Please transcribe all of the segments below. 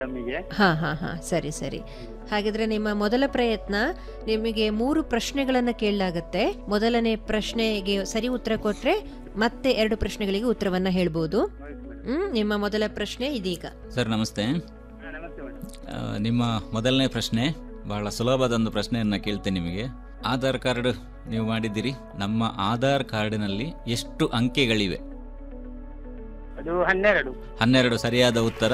ನಮಗೆ ಹಾ ಹಾ ಹಾ ಸರಿ ಸರಿ ಹಾಗಿದ್ರೆ ನಿಮ್ಮ ಮೊದಲ ಪ್ರಯತ್ನ ನಿಮಗೆ ಮೂರು ಪ್ರಶ್ನೆಗಳನ್ನ ಕೇಳಲಾಗತ್ತೆ ಮೊದಲನೇ ಪ್ರಶ್ನೆಗೆ ಸರಿ ಉತ್ತರ ಕೊಟ್ರೆ ಮತ್ತೆ ಎರಡು ಪ್ರಶ್ನೆಗಳಿಗೆ ಉತ್ತರವನ್ನ ಹೇಳ್ಬೋದು ಹ್ಮ್ ನಿಮ್ಮ ಮೊದಲ ಪ್ರಶ್ನೆ ಇದೀಗ ಸರ್ ನಮಸ್ತೆ ನಮಸ್ತೆ ಮೇಡಮ್ ಆ, ನಿಮ್ಮ ಮೊದಲನೇ ಪ್ರಶ್ನೆ ಬಹಳ ಸುಲಭದ ಒಂದು ಪ್ರಶ್ನೆಯನ್ನು ಕೇಳ್ತೇನೆ ನಿಮಗೆ ಆಧಾರ್ ಕಾರ್ಡ್ ನೀವು ಮಾಡಿದ್ದೀರಿ ನಮ್ಮ ಆಧಾರ್ ಕಾರ್ಡಿನಲ್ಲಿ ಎಷ್ಟು ಅಂಕೆಗಳಿವೆ ಅದು ಹನ್ನೆರಡು ಹನ್ನೆರಡು ಸರಿಯಾದ ಉತ್ತರ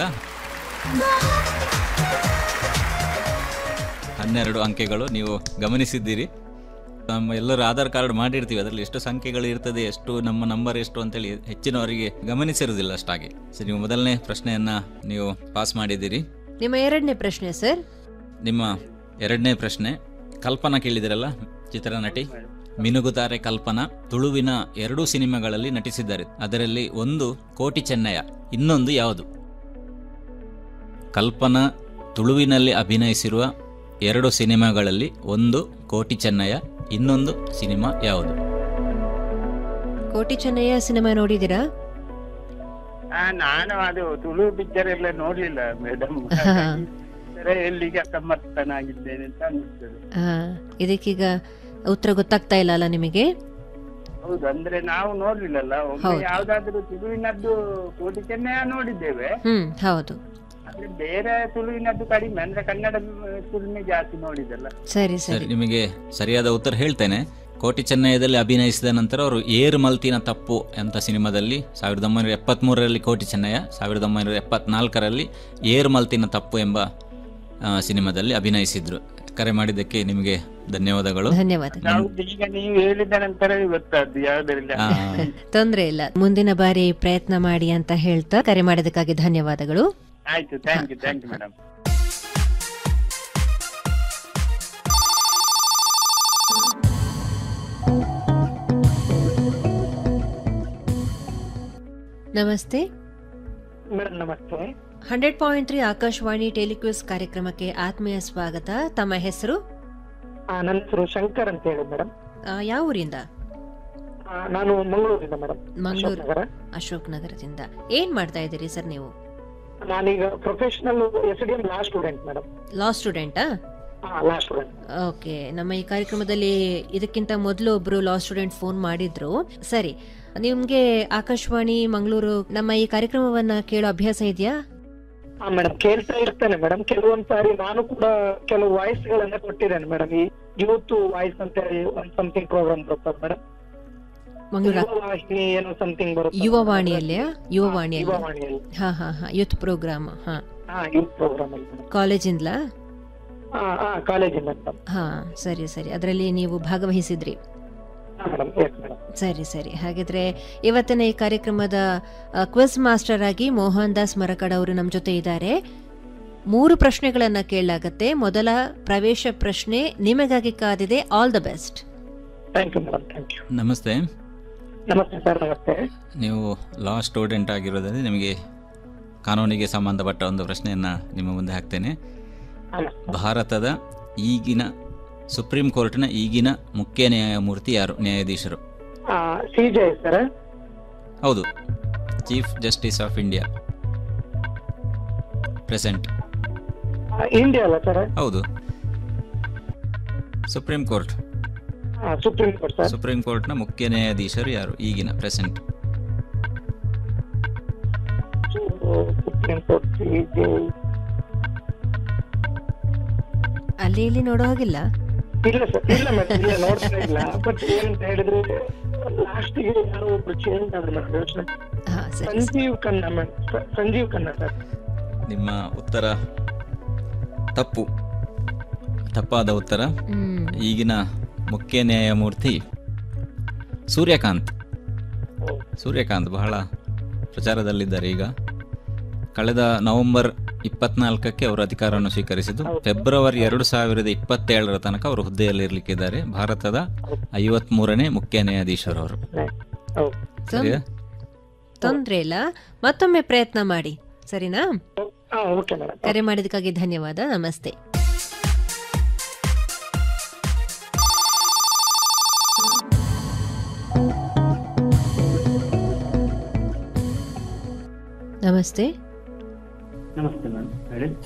ಹನ್ನೆರಡು ಅಂಕೆಗಳು ನೀವು ಗಮನಿಸಿದ್ದೀರಿ ನಮ್ಮ ಎಲ್ಲರೂ ಆಧಾರ್ ಕಾರ್ಡ್ ಮಾಡಿರ್ತೀವಿ ಅದರಲ್ಲಿ ಎಷ್ಟು ಸಂಖ್ಯೆಗಳು ಇರ್ತದೆ ಎಷ್ಟು ನಮ್ಮ ನಂಬರ್ ಎಷ್ಟು ಅಂತೇಳಿ ಹೆಚ್ಚಿನವರಿಗೆ ಗಮನಿಸಿರುವುದಿಲ್ಲ ಅಷ್ಟಾಗಿ ಸರಿ ನೀವು ಮೊದಲನೇ ಪ್ರಶ್ನೆಯನ್ನ ನೀವು ಪಾಸ್ ಮಾಡಿದ್ದೀರಿ ನಿಮ್ಮ ಎರಡನೇ ಪ್ರಶ್ನೆ ಸರ್ ನಿಮ್ಮ ಎರಡನೇ ಪ್ರಶ್ನೆ ಕಲ್ಪನಾ ಕೇಳಿದಿರಲ್ಲ ಚಿತ್ರನಟಿ ಮಿನುಗುತಾರೆ ಕಲ್ಪನಾ ತುಳುವಿನ ಎರಡು ಸಿನಿಮಾಗಳಲ್ಲಿ ನಟಿಸಿದ್ದಾರೆ ಅದರಲ್ಲಿ ಒಂದು ಕೋಟಿ ಚೆನ್ನಯ ಇನ್ನೊಂದು ಯಾವುದು ಕಲ್ಪನಾ ತುಳುವಿನಲ್ಲಿ ಅಭಿನಯಿಸಿರುವ ಎರಡು ಸಿನಿಮಾಗಳಲ್ಲಿ ಒಂದು ಕೋಟಿ ಚೆನ್ನಯ ಇನ್ನೊಂದು ಸಿನಿಮಾ ಯಾವುದು ಕೋಟಿ ಚೆನ್ನಯ್ಯ ಸಿನಿಮಾ ನೋಡಿದಿರಾ ಆ, ನಾನು ಅದು ತುಳು ಪಿಕ್ಚರ್ ಎಲ್ಲ ನೋಡ್ಲಿಲ್ಲ ಮೇಡಮ್ ಎಲ್ಲಿಗೆ ಅಸಮರ್ಥನಾಗಿದ್ದೇನೆ ಅಂತ ಅನಿಸ್ತದೆ ಹಾ ಇದಕ್ಕೀಗ ಉತ್ತರ ಗೊತ್ತಾಗ್ತಾ ಇಲ್ಲ ಅಲ್ಲ ನಿಮಗೆ ಹೌದು ಅಂದ್ರೆ ನಾವು ನೋಡ್ಲಿಲ್ಲಲ್ಲ ಒಮ್ಮೆ ಹೌದು. ಯಾವ್ದಾದ್ರು ತುಳುವಿನದ್ದು ಕೋಟಿ ಚೆನ್ನಯ ನೋಡಿದ್ದೇವೆ ಹ್ಮ್ ಹೌದು ಆದ್ರೆ ಬೇರೆ ತುಳುವಿನದ್ದು ಕಡಿಮೆ ಅಂದ್ರೆ ಕನ್ನಡ ತುಳುಮೆ ಜಾಸ್ತಿ ನೋಡಿದಲ್ಲ ಸರಿ ಸರಿ ಸರಿ ನಿಮಗೆ ಸರಿಯಾದ ಉತ್ತರ ಹೇಳ್ತೇನೆ ಕೋಟಿ ಚೆನ್ನಯದಲ್ಲಿ ಅಭಿನಯಿಸಿದ ನಂತರ ಅವರು ಏರು ಮಲ್ತಿನ ತಪ್ಪು ಅಂತ ಸಿನಿಮಾದಲ್ಲಿ ಸಾವಿರದ ಒಂಬೈನೂರ ಎಪ್ಪತ್ಮೂರರಲ್ಲಿ ಕೋಟಿ ಚೆನ್ನಯ ಸಾವಿರದ ಒಂಬೈನೂರ ಎಪ್ಪತ್ನಾಲ್ಕರಲ್ಲಿ ಏರು ಮಲ್ತಿನ ತಪ್ಪು ಎಂಬ ಆ, ಸಿನಿಮಾದಲ್ಲಿ ಅಭಿನಯಿಸಿದ್ರು ಕರೆ ಮಾಡಿದ್ದಕ್ಕೆ ನಿಮಗೆ ಧನ್ಯವಾದಗಳು ಧನ್ಯವಾದ ನಾವು ಈಗ ನೀವು ಹೇಳಿದ ನಂತರ ಗೊತ್ತಾದ್ದು ಯಾವ್ದ್ರಲ್ಲಿ ಆ, ತೊಂದ್ರೆ ಇಲ್ಲ ಮುಂದಿನ ಬಾರಿ ಪ್ರಯತ್ನ ಮಾಡಿ ಅಂತ ಹೇಳ್ತಾ ಕರೆ ಮಾಡಿದಕ್ಕಾಗಿ ಧನ್ಯವಾದಗಳು ಆಯ್ತು thank you thank you madam ನಮಸ್ತೆ ಮೇಡಮ್ ನಮಸ್ತೆ hundred point three Akashvani telequiz ಕಾರ್ಯಕ್ರಮಕ್ಕೆ ಆತ್ಮೀಯ ಸ್ವಾಗತ ತಮ್ಮ ಹೆಸರು ಆ, ನನ್ನ ಹೆಸರು ಶಂಕರ್ ಅಂತ ಹೇಳಿ ಮೇಡಮ್ ಆ, ಯಾವ ಊರಿಂದ ಆ, ನಾನು ಮಂಗಳೂರಿಂದ ಮೇಡಮ್ ಮಂಗಳೂರು ನಗರ ಅಶೋಕ್ ನಗರದಿಂದ ಏನ್ ಮಾಡ್ತಾ ಇದ್ದೀರಿ ಸರ್ ನೀವು ನಾನೀಗ professional S D M law student madam law ಸ್ಟೂಡೆಂಟಾ ಲಾ ಸ್ಟೂಡೆಂಟ್ ಓಕೆ ನಮ್ಮ ಈ ಕಾರ್ಯಕ್ರಮದಲ್ಲಿ ಇದಕ್ಕಿಂತ ಮೊದಲು ಒಬ್ರು ಲಾ ಸ್ಟೂಡೆಂಟ್ ಫೋನ್ ಮಾಡಿದ್ರು ಸರಿ ನಿಮ್ಗೆ ಆಕಾಶವಾಣಿ ಮಂಗಳೂರು ನಮ್ಮ ಈ ಕಾರ್ಯಕ್ರಮವನ್ನ ಕೇಳೋ ಅಭ್ಯಾಸ ಇದೆಯಾ ಹಾ ಮೇಡಮ್ ಕೇಳ್ತಾ ಇರ್ತೇನೆ ಮೇಡಮ್ ಕೆಲವೊಂದ್ ಸಾರಿ ನಾನು ಕೂಡ ಕೆಲವು ವಾಯ್ಸ್ ಗಳನ್ನ ಕೊಟ್ಟಿದ್ದೇನೆ ಮೇಡಮ್ ಈ ಯೂತ್ ವಾಯ್ಸ್ ಅಂತ ಹೇಳಿ ಒಂದ್ ಸಮಥಿಂಗ್ ಪ್ರೋಗ್ರಾಮ್ ಬರ್ತದೆ ಮೇಡಮ್ ಮಂಗಳೂರು ಯುವ ವಾಹಿನಿ ಏನೋ ಸಮಥಿಂಗ್ ಬರುತ್ತೆ ಯುವವಾಣಿಯಲ್ಲಿಯಾ ಯುವವಾಣಿಯಲ್ಲಿ ಯುವವಾಣಿಯಲ್ಲಿ ಹಾ ಹಾ ಹಾ ಯೂತ್ ಪ್ರೋಗ್ರಾಮ್ ಹಾ ಹಾ ಯೂತ್ ಪ್ರೋಗ್ರಾಮ್ ಅಲ್ಲಿ ಮೇಡಮ್ ಕಾಲೇಜಿಂದಲಾ ಹಾ ಹಾ ಕಾಲೇಜಿಂದ ಮೇಡಮ್ ಹಾ ಸರಿ ಸರಿ ಅದರಲ್ಲಿ ನೀವು ಭಾಗವಹಿಸಿದ್ರಿ ಹಾ ಮೇಡಮ್ ಎಸ್ ಮೇಡಮ್ ಸರಿ ಸರಿ ಹಾಗಿದ್ರೆ ಇವತ್ತಿನ ಈ ಕಾರ್ಯಕ್ರಮದ ಕ್ವಿಸ್ ಮಾಸ್ಟರ್ ಆಗಿ ಮೋಹನ್ ದಾಸ್ ಮರಕಡ್ ಅವರು ನಮ್ಮ ಜೊತೆ ಇದ್ದಾರೆ ಮೂರು ಪ್ರಶ್ನೆಗಳನ್ನ ಕೇಳಲಾಗತ್ತೆ ಮೊದಲ ಪ್ರವೇಶ ಪ್ರಶ್ನೆ ನಿಮಗಾಗಿ ಕಾದಿದೆ all the best thank you madam thank you ನಮಸ್ತೆ ನಮಸ್ತೆ ಸರ್ ನಮಸ್ತೆ ನೀವು ಲಾ ಸ್ಟೂಡೆಂಟ್ ಆಗಿರೋದ್ರಿಂದ ನಿಮಗೆ ಕಾನೂನಿಗೆ ಸಂಬಂಧಪಟ್ಟ ಒಂದು ಪ್ರಶ್ನೆಯನ್ನು ನಿಮ್ಮ ಮುಂದೆ ಹಾಕ್ತೇನೆ ಹಾ ಭಾರತದ ಈಗಿನ ಸುಪ್ರೀಂ ಕೋರ್ಟ್ನ ಈಗಿನ ಮುಖ್ಯ ನ್ಯಾಯಮೂರ್ತಿ ಯಾರು ನ್ಯಾಯಾಧೀಶರು ಸಿ ಜೆ ಸರ್ ಹೌದು chief justice of India present India ಅಲ್ಲ ಸರ್ ಹೌದು supreme court supreme court sir supreme ಕೋರ್ಟ್ನ ಮುಖ್ಯ ನ್ಯಾಯಾಧೀಶರು ಯಾರು ಈಗಿನ ಪ್ರೆಸೆಂಟ್ ಸುಪ್ರೀಂ ಕೋರ್ಟ್ ಇದೆ ಅಲ್ಲಿ ಇಲ್ಲಿ ನೋಡೋ ಹಾಗಿಲ್ಲ ಇಲ್ಲ ಸರ್ ಇಲ್ಲ ಮೇಡಮ್ ಇಲ್ಲ ನೋಡ್ತಾ ಇಲ್ಲ ಬಟ್ ಏನಂತ ಹೇಳಿದ್ರೆ ಲಾಸ್ಟ್ ಗೆ ಯಾರೋ ಒಬ್ರು ಚೇಂಜ್ ಆದ್ರೆ ಮೇಡಮ್ ಯೋಚನೆ ಹಾ ಸರಿ ಸಂಜೀವ್ ಖನ್ನಾ ಮೇಡಮ್ ಸಂಜೀವ್ ಖನ್ನಾ ಸರ್ ನಿಮ್ಮ ಉತ್ತರ ತಪ್ಪು ತಪ್ಪಾದ ಉತ್ತರ ಹ್ಮ್ ಈಗಿನ ಮುಖ್ಯ ನ್ಯಾಯಮೂರ್ತಿ ಸೂರ್ಯಕಾಂತ್ ಸೂರ್ಯಕಾಂತ್ ಬಹಳ ಪ್ರಚಾರದಲ್ಲಿದ್ದಾರೆ ಈಗ ಕಳೆದ ನವೆಂಬರ್ ಇಪ್ಪತ್ನಾಲ್ಕಕ್ಕೆ ಅವರು ಅಧಿಕಾರವನ್ನು ಸ್ವೀಕರಿಸಿದ್ದು ಫೆಬ್ರವರಿ ಎರಡು ಸಾವಿರದ ಇಪ್ಪತ್ತೇಳರ ತನಕ ಅವರು ಹುದ್ದೆಯಲ್ಲಿ ಇರಲಿಕ್ಕಿದ್ದಾರೆ ಭಾರತದ ಐವತ್ಮೂರನೇ ಮುಖ್ಯ ನ್ಯಾಯಾಧೀಶರು ಅವರು ಹೌದು ಸರಿಯಾ ತೊಂದ್ರೆ ಇಲ್ಲ ಮತ್ತೊಮ್ಮೆ ಪ್ರಯತ್ನ ಮಾಡಿ ಸರಿನಾ ಹಾ ಓಕೆ ಮೇಡಮ್ ಕರೆ ಮಾಡಿದಕ್ಕಾಗಿ ಧನ್ಯವಾದ ನಮಸ್ತೆ ನಮಸ್ತೆ ನಮಸ್ತೆ ಮೇಡಮ್ ಹೇಳಿ